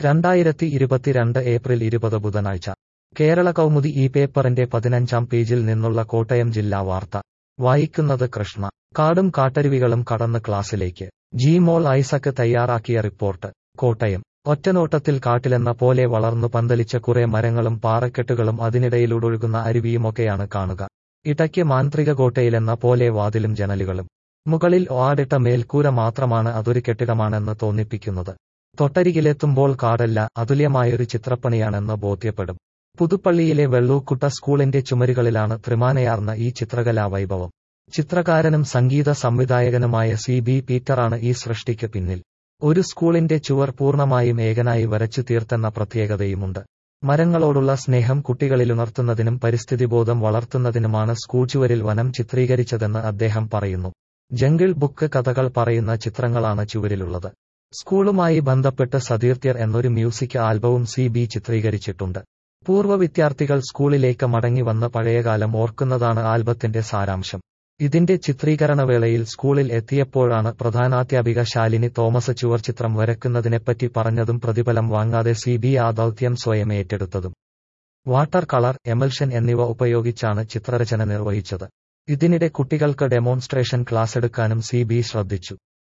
രണ്ടായിരത്തി ഇരുപത്തിരണ്ട് ഏപ്രിൽ ഇരുപത് ബുധനാഴ്ച കേരള കൗമുദി ഈ പേപ്പറിന്റെ പതിനഞ്ചാം പേജിൽ നിന്നുള്ള കോട്ടയം ജില്ലാ വാർത്ത വായിക്കുന്നത് കൃഷ്ണ കാടും കാട്ടരുവികളും കടന്ന് ക്ലാസ്സിലേക്ക് ജി മോൾ ഐസക്ക് തയ്യാറാക്കിയ റിപ്പോർട്ട് കോട്ടയം ഒറ്റനോട്ടത്തിൽ കാട്ടിലെന്ന പോലെ വളർന്നു പന്തലിച്ച കുറെ മരങ്ങളും പാറക്കെട്ടുകളും അതിനിടയിലൂടൊഴുകുന്ന അരുവിയുമൊക്കെയാണ് കാണുക ഇടയ്ക്ക് മാന്ത്രിക കോട്ടയിലെന്ന പോലെ വാതിലും ജനലുകളും മുകളിൽ ഓടിട്ട മേൽക്കൂര മാത്രമാണ് അതൊരു കെട്ടിടമാണെന്ന് തോന്നിപ്പിക്കുന്നത് തൊട്ടരികിലെത്തുമ്പോൾ കാടല്ല അതുല്യമായൊരു ചിത്രപ്പണിയാണെന്ന് ബോധ്യപ്പെടും പുതുപ്പള്ളിയിലെ വെള്ളൂക്കുട്ട സ്കൂളിന്റെ ചുമരുകളിലാണ് ത്രിമാനയാർന്ന ഈ ചിത്രകലാ വൈഭവം ചിത്രകാരനും സംഗീത സംവിധായകനുമായ സി ബി പീറ്ററാണ് ഈ സൃഷ്ടിക്ക് പിന്നിൽ ഒരു സ്കൂളിന്റെ ചുവർ പൂർണ്ണമായും ഏകനായി വരച്ചു തീർത്തെന്ന പ്രത്യേകതയുമുണ്ട് മരങ്ങളോടുള്ള സ്നേഹം കുട്ടികളിലുണർത്തുന്നതിനും പരിസ്ഥിതിബോധം വളർത്തുന്നതിനുമാണ് സ്കൂൾ ചുവരിൽ വനം ചിത്രീകരിച്ചതെന്ന് അദ്ദേഹം പറയുന്നു ജംഗിൾ ബുക്ക് കഥകൾ പറയുന്ന ചിത്രങ്ങളാണ് ചുവരിലുള്ളത് സ്കൂളുമായി ബന്ധപ്പെട്ട് സതീർത്ഥ്യർ എന്നൊരു മ്യൂസിക് ആൽബവും സി ബി ചിത്രീകരിച്ചിട്ടുണ്ട് പൂർവ്വ വിദ്യാർത്ഥികൾ സ്കൂളിലേക്ക് മടങ്ങി വന്ന് പഴയകാലം ഓർക്കുന്നതാണ് ആൽബത്തിന്റെ സാരാംശം ഇതിന്റെ ചിത്രീകരണവേളയിൽ സ്കൂളിൽ എത്തിയപ്പോഴാണ് പ്രധാനാധ്യാപിക ശാലിനി തോമസ് ചുവർചിത്രം വരയ്ക്കുന്നതിനെപ്പറ്റി പറഞ്ഞതും പ്രതിഫലം വാങ്ങാതെ സി ബി ആ ദൗത്യം സ്വയം ഏറ്റെടുത്തതും വാട്ടർ കളർ എമൽഷൻ എന്നിവ ഉപയോഗിച്ചാണ് ചിത്രരചന നിർവഹിച്ചത് ഇതിനിടെ കുട്ടികൾക്ക് ഡെമോൺസ്ട്രേഷൻ ക്ലാസ് എടുക്കാനും സി ബി ശ്രദ്ധിച്ചു